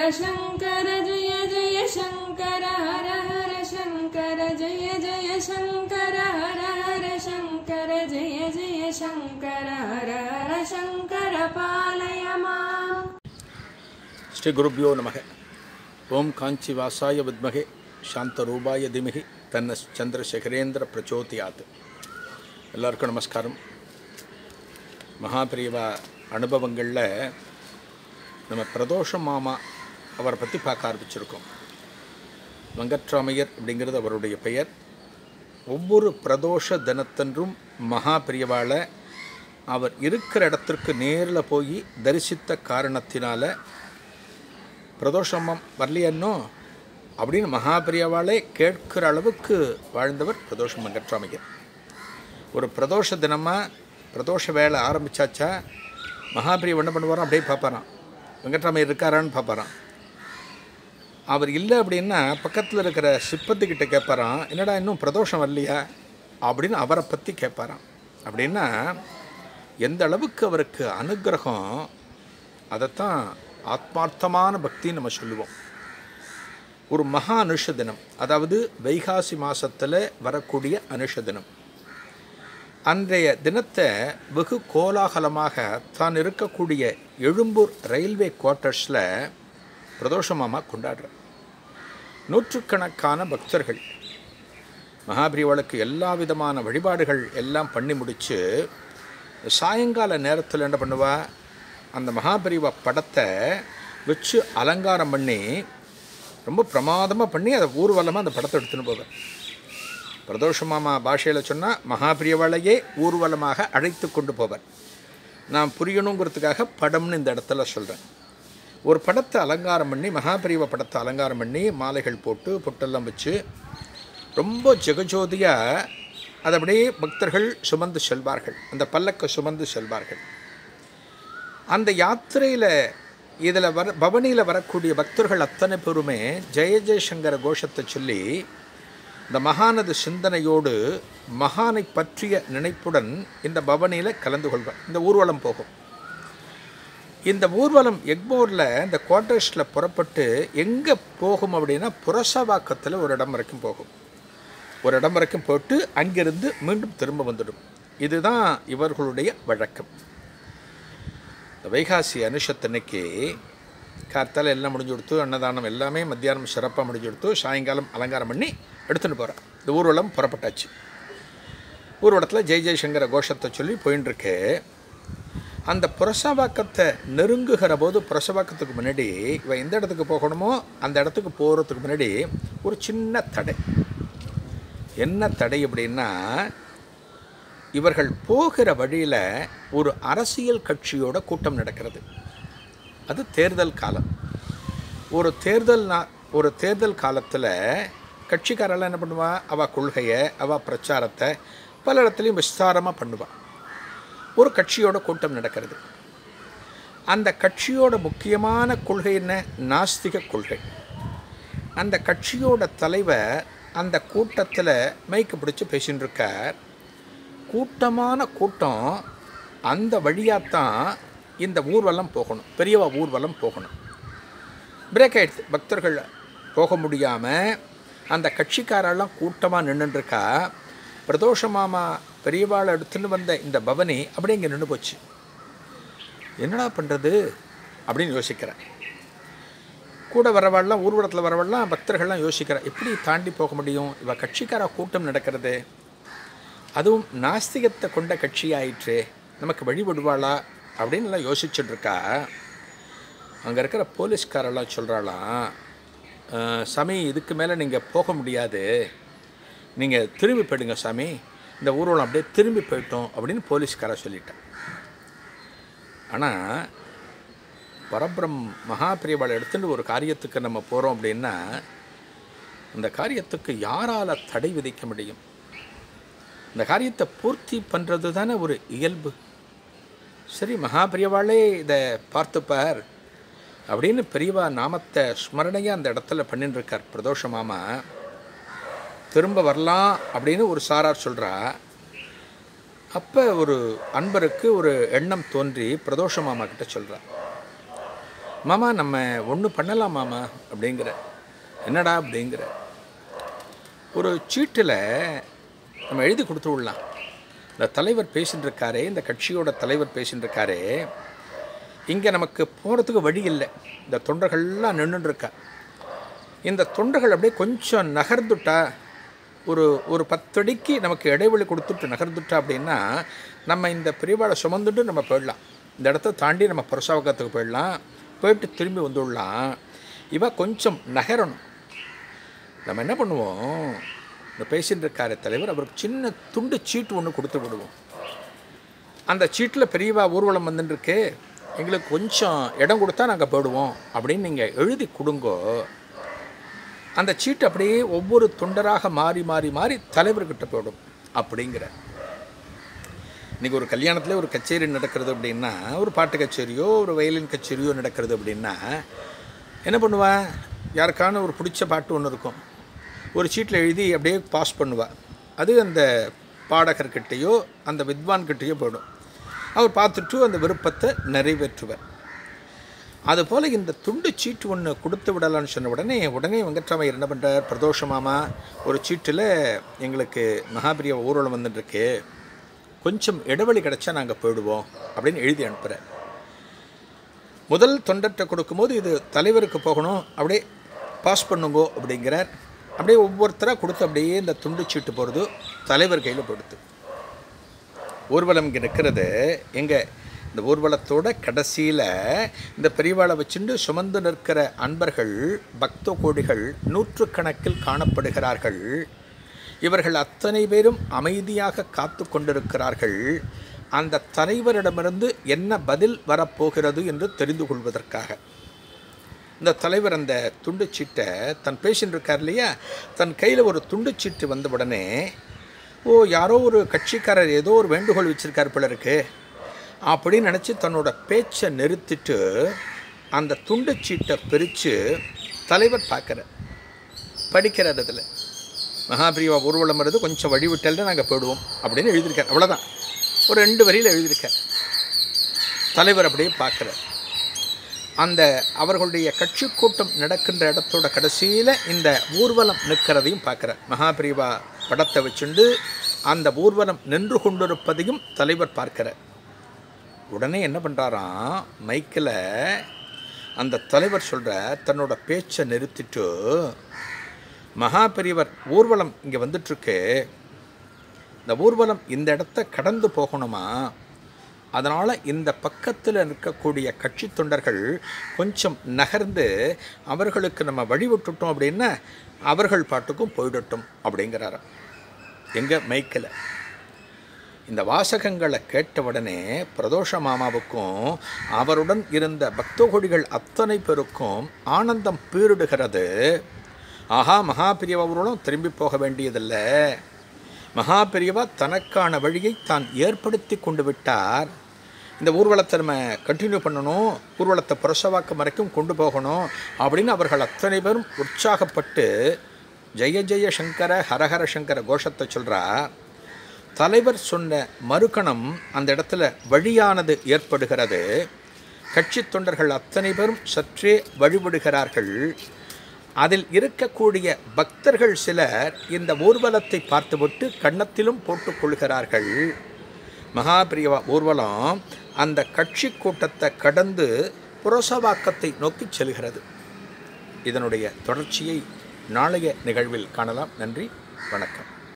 शङ्कर जय जय शङ्कर हर हर शङ्कर जय जय शङ्कर हर हर शङ्कर जय जय शङ्कर हर हर शङ्कर पालय माम् ஸ்ரீ குருப்பியோ நமக ஓம் காஞ்சி வாசாய வித்மகே சாந்தரூபாய திமிகி தன்ன சந்திரசேகரேந்திர பிரச்சோதியாத் எல்லாருக்கும் நமஸ்காரம் மகாபிரிவா அனுபவங்களில் நம்ம பிரதோஷ மாமா அவரை பற்றி பார்க்க ஆரம்பிச்சிருக்கோம் வெங்கட்ராமையர் அப்படிங்கிறது அவருடைய பெயர் ஒவ்வொரு பிரதோஷ தினத்தன்றும் மகாபிரியவாளை அவர் இருக்கிற இடத்திற்கு நேரில் போய் தரிசித்த காரணத்தினால பிரதோஷமம் வரலையன்னோ அப்படின்னு மகாபிரியவாளே கேட்கிற அளவுக்கு வாழ்ந்தவர் பிரதோஷம் வெங்கட்ராமையர் ஒரு பிரதோஷ தினமாக பிரதோஷ வேலை ஆரம்பிச்சாச்சா மகாபிரியம் என்ன பண்ணுவாராம் அப்படியே பார்ப்பாராம் வெங்கட்ராமையர் இருக்காரான்னு பார்ப்பாராம் அவர் இல்லை அப்படின்னா பக்கத்தில் இருக்கிற சிப்பத்துக்கிட்ட கேட்பாராம் என்னடா இன்னும் பிரதோஷம் வரலையா அப்படின்னு அவரை பற்றி கேட்பாராம் அப்படின்னா எந்த அளவுக்கு அவருக்கு அனுக்கிரகம் அதைத்தான் ஆத்மார்த்தமான பக்தின்னு நம்ம சொல்லுவோம் ஒரு மகா அனுஷ தினம் அதாவது வைகாசி மாதத்தில் வரக்கூடிய அனுஷ தினம் அன்றைய தினத்தை வெகு கோலாகலமாக தான் இருக்கக்கூடிய எழும்பூர் ரயில்வே குவார்ட்டர்ஸில் பிரதோஷமாக கொண்டாடுறார் நூற்றுக்கணக்கான பக்தர்கள் மகாபிரிவாளுக்கு எல்லா விதமான வழிபாடுகள் எல்லாம் பண்ணி முடித்து சாயங்கால நேரத்தில் என்ன பண்ணுவா அந்த மகாபரிவா படத்தை வச்சு அலங்காரம் பண்ணி ரொம்ப பிரமாதமாக பண்ணி அதை ஊர்வலமாக அந்த படத்தை எடுத்துன்னு போவேன் பிரதோஷமாமா பாஷையில் சொன்னால் மகாபிரியவாளையே ஊர்வலமாக அழைத்து கொண்டு போவார் நான் புரியணுங்கிறதுக்காக படம்னு இந்த இடத்துல சொல்கிறேன் ஒரு படத்தை அலங்காரம் பண்ணி மகாபிரிவ படத்தை அலங்காரம் பண்ணி மாலைகள் போட்டு பொட்டெல்லாம் வச்சு ரொம்ப ஜெகஜோதியாக அதை அப்படியே பக்தர்கள் சுமந்து செல்வார்கள் அந்த பல்லக்கை சுமந்து செல்வார்கள் அந்த யாத்திரையில் இதில் வர பவனியில் வரக்கூடிய பக்தர்கள் அத்தனை பேருமே ஜெய ஜெயசங்கர கோஷத்தை சொல்லி இந்த மகானது சிந்தனையோடு மகானை பற்றிய நினைப்புடன் இந்த பவனியில் கலந்து கொள்வார் இந்த ஊர்வலம் போகும் இந்த ஊர்வலம் எக்மோரில் இந்த குவார்டர்ஸில் புறப்பட்டு எங்கே போகும் அப்படின்னா புரசவாக்கத்தில் ஒரு இடம் வரைக்கும் போகும் ஒரு இடம் வரைக்கும் போட்டு அங்கிருந்து மீண்டும் திரும்ப வந்துடும் இதுதான் இவர்களுடைய வழக்கம் இந்த வைகாசி அனுஷத்தன்னைக்கு கார்த்தால எல்லாம் முடிஞ்சு கொடுத்து அன்னதானம் எல்லாமே மத்தியானம் சிறப்பாக முடிஞ்சு கொடுத்து சாயங்காலம் அலங்காரம் பண்ணி எடுத்துன்னு போகிறேன் இந்த ஊர்வலம் புறப்பட்டாச்சு ஊர்வலத்தில் ஜெய் ஜெய்சங்கர கோஷத்தை சொல்லி போயின்னு இருக்கு அந்த புரசவாக்கத்தை நெருங்குகிற போது புரசவாக்கத்துக்கு முன்னாடி இவன் எந்த இடத்துக்கு போகணுமோ அந்த இடத்துக்கு போகிறதுக்கு முன்னாடி ஒரு சின்ன தடை என்ன தடை அப்படின்னா இவர்கள் போகிற வழியில் ஒரு அரசியல் கட்சியோட கூட்டம் நடக்கிறது அது தேர்தல் காலம் ஒரு தேர்தல் நா ஒரு தேர்தல் காலத்தில் கட்சிக்காரெல்லாம் என்ன பண்ணுவா அவள் கொள்கையை அவள் பிரச்சாரத்தை பல இடத்துலையும் விஸ்தாரமாக பண்ணுவாள் ஒரு கட்சியோட கூட்டம் நடக்கிறது அந்த கட்சியோட முக்கியமான கொள்கை என்ன நாஸ்திக கொள்கை அந்த கட்சியோட தலைவர் அந்த கூட்டத்தில் மைக்கு பிடிச்சி பேசின்னு இருக்கார் கூட்டமான கூட்டம் அந்த வழியாகத்தான் இந்த ஊர்வலம் போகணும் பெரியவா ஊர்வலம் போகணும் பிரேக் ஆயிடுச்சு பக்தர்கள் போக முடியாமல் அந்த கட்சிக்காரெல்லாம் கூட்டமாக நின்றுருக்கா பிரதோஷ மாமா பெரியவாளை எடுத்துன்னு வந்த இந்த பவனி அப்படியே இங்கே நின்று போச்சு என்னடா பண்ணுறது அப்படின்னு யோசிக்கிறேன் கூட வரவாள்லாம் ஊர்வலத்தில் வரவாள்லாம் பக்தர்கள்லாம் யோசிக்கிறா எப்படி தாண்டி போக முடியும் இவ கட்சிக்கார கூட்டம் நடக்கிறது அதுவும் நாஸ்திகத்தை கொண்ட கட்சி ஆயிற்று நமக்கு வழிபடுவாளா அப்படின்னு எல்லாம் யோசிச்சுட்டு இருக்கா அங்கே இருக்கிற போலீஸ்காரெல்லாம் சொல்கிறாளாம் சாமி இதுக்கு மேலே நீங்கள் போக முடியாது நீங்கள் திரும்பி போயிடுங்க சாமி இந்த ஊர்வலம் அப்படியே திரும்பி போயிட்டோம் அப்படின்னு போலீஸ்கார சொல்லிட்டேன் ஆனால் பரபிரம் மகாபிரியவாளை எடுத்துட்டு ஒரு காரியத்துக்கு நம்ம போகிறோம் அப்படின்னா அந்த காரியத்துக்கு யாரால் தடை விதிக்க முடியும் இந்த காரியத்தை பூர்த்தி பண்ணுறது தானே ஒரு இயல்பு சரி மகாபிரியவாளே இதை பார்த்துப்பார் அப்படின்னு பெரியவா நாமத்தை ஸ்மரணையாக அந்த இடத்துல பண்ணின்னு இருக்கார் பிரதோஷ மாமா திரும்ப வரலாம் அப்படின்னு ஒரு சாரார் சொல்கிறா அப்போ ஒரு அன்பருக்கு ஒரு எண்ணம் தோன்றி பிரதோஷ மாமா கிட்ட சொல்கிறா மாமா நம்ம ஒன்று பண்ணலாம் மாமா அப்படிங்கிற என்னடா அப்படிங்கிற ஒரு சீட்டில் நம்ம எழுதி கொடுத்து விடலாம் இந்த தலைவர் பேசின்னு இருக்காரே இந்த கட்சியோட தலைவர் பேசின்னு இருக்காரே இங்கே நமக்கு போகிறதுக்கு வழி இல்லை இந்த தொண்டர்கள்லாம் நின்றுட்டு இருக்கா இந்த தொண்டர்கள் அப்படியே கொஞ்சம் நகர்ந்துட்டா ஒரு ஒரு பத்தடிக்கு நமக்கு இடைவெளி கொடுத்துட்டு நகர்ந்துட்டா அப்படின்னா நம்ம இந்த பிரிவாளை சுமந்துட்டு நம்ம போயிடலாம் இந்த இடத்த தாண்டி நம்ம புரசாவகத்துக்கு போயிடலாம் போயிட்டு திரும்பி வந்துடலாம் இவ கொஞ்சம் நகரணும் நம்ம என்ன பண்ணுவோம் இந்த பேசின்னு இருக்கார தலைவர் அவருக்கு சின்ன துண்டு சீட்டு ஒன்று கொடுத்து விடுவோம் அந்த சீட்டில் பெரியவா ஊர்வலம் வந்துருக்கு எங்களுக்கு கொஞ்சம் இடம் கொடுத்தா நாங்கள் போயிடுவோம் அப்படின்னு நீங்கள் எழுதி கொடுங்கோ அந்த சீட்டு அப்படியே ஒவ்வொரு தொண்டராக மாறி மாறி மாறி தலைவர்கிட்ட போயிடும் அப்படிங்கிற இன்றைக்கி ஒரு கல்யாணத்தில் ஒரு கச்சேரி நடக்கிறது அப்படின்னா ஒரு பாட்டு கச்சேரியோ ஒரு வயலின் கச்சேரியோ நடக்கிறது அப்படின்னா என்ன பண்ணுவா யாருக்கான ஒரு பிடிச்ச பாட்டு ஒன்று இருக்கும் ஒரு சீட்டில் எழுதி அப்படியே பாஸ் பண்ணுவா அது அந்த பாடகர்கிட்டேயோ அந்த வித்வான்கிட்டேயோ போயிடும் அவர் பார்த்துட்டு அந்த விருப்பத்தை நிறைவேற்றுவார் அதுபோல் இந்த துண்டு சீட்டு ஒன்று கொடுத்து விடலான்னு சொன்ன உடனே உடனே வெங்கட்ராமையர் என்ன பண்ணுறார் பிரதோஷ மாமா ஒரு சீட்டில் எங்களுக்கு மகாபிரிய ஊர்வலம் வந்துட்டுருக்கு கொஞ்சம் இடைவெளி கிடச்சா நாங்கள் போயிடுவோம் அப்படின்னு எழுதி அனுப்புகிறார் முதல் தொண்டர்கிட்ட கொடுக்கும்போது இது தலைவருக்கு போகணும் அப்படியே பாஸ் பண்ணுங்கோ அப்படிங்கிறார் அப்படியே ஒவ்வொருத்தராக கொடுத்து அப்படியே இந்த துண்டு சீட்டு போகிறது தலைவர் கையில் போடுது ஊர்வலம் இங்கே நிற்கிறது எங்கே இந்த ஊர்வலத்தோட கடைசியில் இந்த பெரியவாளை வச்சுண்டு சுமந்து நிற்கிற அன்பர்கள் பக்த கோடிகள் நூற்றுக்கணக்கில் காணப்படுகிறார்கள் இவர்கள் அத்தனை பேரும் அமைதியாக காத்து கொண்டிருக்கிறார்கள் அந்த தலைவரிடமிருந்து என்ன பதில் வரப்போகிறது என்று தெரிந்து கொள்வதற்காக இந்த தலைவர் அந்த துண்டுச்சீட்டை தன் பேஷண்ட் இருக்கார் இல்லையா தன் கையில் ஒரு துண்டுச்சீட்டு வந்த உடனே ஓ யாரோ ஒரு கட்சிக்காரர் ஏதோ ஒரு வேண்டுகோள் வச்சுருக்கார் போல இருக்கு அப்படின்னு நினச்சி தன்னோட பேச்சை நிறுத்திட்டு அந்த துண்டுச்சீட்டை பிரித்து தலைவர் பார்க்குறார் படிக்கிறார் அதில் மகாபிரிவா ஊர்வலம் வருது கொஞ்சம் வழி விட்டல்னு நாங்கள் போயிடுவோம் அப்படின்னு எழுதியிருக்கார் அவ்வளோதான் ஒரு ரெண்டு வரியில் எழுதியிருக்கார் தலைவர் அப்படியே பார்க்குறார் அந்த அவர்களுடைய கட்சி கூட்டம் நடக்கின்ற இடத்தோட கடைசியில் இந்த ஊர்வலம் நிற்கிறதையும் பார்க்குறார் மகாபிரிவா படத்தை வச்சுண்டு அந்த ஊர்வலம் நின்று கொண்டிருப்பதையும் தலைவர் பார்க்கிறார் உடனே என்ன பண்ணுறாராம் மைக்கில் அந்த தலைவர் சொல்கிற தன்னோட பேச்சை நிறுத்திட்டு மகா பெரியவர் ஊர்வலம் இங்கே வந்துட்டுருக்கு இந்த ஊர்வலம் இந்த இடத்த கடந்து போகணுமா அதனால் இந்த பக்கத்தில் இருக்கக்கூடிய கட்சி தொண்டர்கள் கொஞ்சம் நகர்ந்து அவர்களுக்கு நம்ம வழி விட்டுட்டோம் அப்படின்னா அவர்கள் பாட்டுக்கும் போயிடட்டும் அப்படிங்கிறாராம் எங்கள் மைக்கில் இந்த வாசகங்களை கேட்ட உடனே பிரதோஷ மாமாவுக்கும் அவருடன் இருந்த பக்தகோடிகள் அத்தனை பேருக்கும் ஆனந்தம் பீரிடுகிறது ஆஹா மகா பெரியவர்களும் திரும்பி போக வேண்டியதில்லை மகா பெரியவா தனக்கான வழியை தான் ஏற்படுத்தி கொண்டு விட்டார் இந்த ஊர்வலத்தை நம்ம கண்டினியூ பண்ணணும் ஊர்வலத்தை புரசவாக்கம் வரைக்கும் கொண்டு போகணும் அப்படின்னு அவர்கள் அத்தனை பேரும் உற்சாகப்பட்டு ஜெய ஜெய சங்கர ஹரஹர சங்கர கோஷத்தை சொல்கிறா தலைவர் சொன்ன மறுகணம் அந்த இடத்துல வழியானது ஏற்படுகிறது கட்சி தொண்டர்கள் அத்தனை பேரும் சற்றே வழிபடுகிறார்கள் அதில் இருக்கக்கூடிய பக்தர்கள் சிலர் இந்த ஊர்வலத்தை பார்த்துவிட்டு கன்னத்திலும் போட்டுக்கொள்கிறார்கள் மகாபிரியவா ஊர்வலம் அந்த கட்சி கூட்டத்தை கடந்து புரசவாக்கத்தை நோக்கி செல்கிறது இதனுடைய தொடர்ச்சியை நாளைய நிகழ்வில் காணலாம் நன்றி வணக்கம்